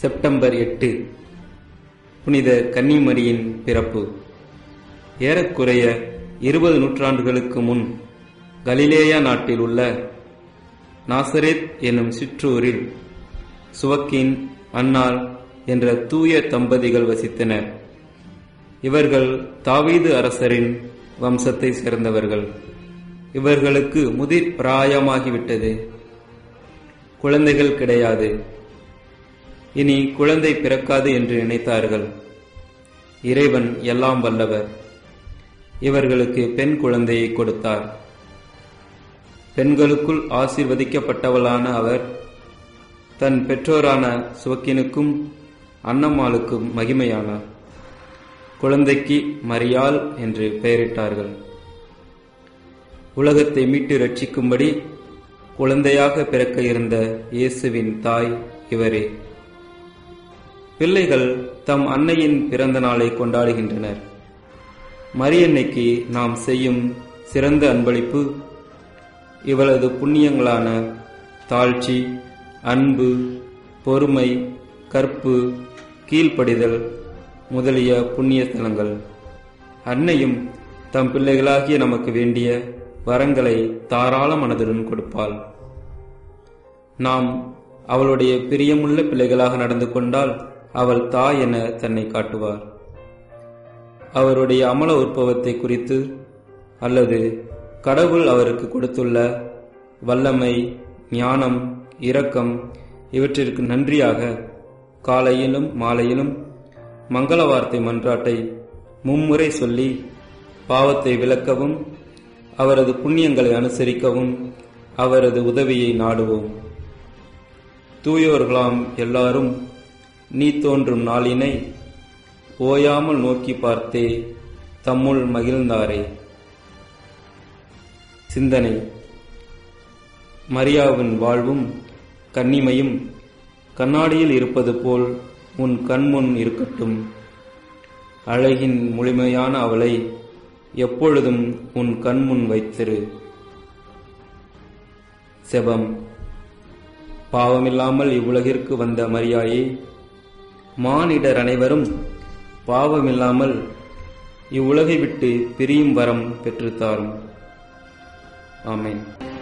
September எட்டு புனித கன்னிமரியின் பிறப்பு ஏறக்குறைய இருபது நூற்றாண்டுகளுக்கு முன் கலிலேயா நாட்டில் உள்ள நாசரேத் என்னும் சிற்றூரில் சுவக்கின் அன்னாள் என்ற தூய தம்பதிகள் வசித்தனர் இவர்கள் தாவீது அரசரின் வம்சத்தை சேர்ந்தவர்கள் இவர்களுக்கு முதிர் பிராயமாகிவிட்டது குழந்தைகள் கிடையாது இனி குழந்தை பிறக்காது என்று நினைத்தார்கள் இறைவன் எல்லாம் வல்லவர் இவர்களுக்கு பெண் குழந்தையை கொடுத்தார் பெண்களுக்குள் ஆசீர்வதிக்கப்பட்டவளான அவர் தன் பெற்றோரான சுவக்கினுக்கும் அன்னம்மாளுக்கும் மகிமையானார் குழந்தைக்கு மரியாள் என்று பெயரிட்டார்கள் உலகத்தை மீட்டு ரட்சிக்கும்படி குழந்தையாக பிறக்க இருந்த இயேசுவின் தாய் இவரே பிள்ளைகள் தம் அன்னையின் பிறந்த நாளை கொண்டாடுகின்றனர் மரியன்னைக்கு நாம் செய்யும் சிறந்த அன்பளிப்பு இவளது புண்ணியங்களான தாழ்ச்சி அன்பு பொறுமை கற்பு கீழ்ப்படிதல் முதலிய புண்ணிய ஸ்தலங்கள் அன்னையும் தம் பிள்ளைகளாகிய நமக்கு வேண்டிய வரங்களை தாராள மனதுடன் கொடுப்பாள் நாம் அவளுடைய பிரியமுள்ள பிள்ளைகளாக நடந்து கொண்டால் அவள் தாய் என தன்னை காட்டுவார் அவருடைய அமல உற்பவத்தை குறித்து அல்லது கடவுள் அவருக்கு கொடுத்துள்ள வல்லமை ஞானம் இரக்கம் இவற்றிற்கு நன்றியாக காலையிலும் மாலையிலும் மங்கள வார்த்தை மன்றாட்டை மும்முறை சொல்லி பாவத்தை விளக்கவும் அவரது புண்ணியங்களை அனுசரிக்கவும் அவரது உதவியை நாடுவோம் தூயோர்களாம் எல்லாரும் நீ தோன்றும் நாளினை ஓயாமல் நோக்கி பார்த்தே தம்முள் மகிழ்ந்தாரே சிந்தனை மரியாவின் வாழ்வும் கன்னிமையும் கண்ணாடியில் இருப்பது போல் உன் கண்முன் இருக்கட்டும் அழகின் முழுமையான அவளை எப்பொழுதும் உன் கண்முன் வைத்திரு செபம் பாவமில்லாமல் இவ்வுலகிற்கு வந்த மரியாயே மானிடர் அனைவரும் பாவமில்லாமல் இவ்வுலகை விட்டு பிரியும் வரம் பெற்றுத்தாரும் ஆமேன்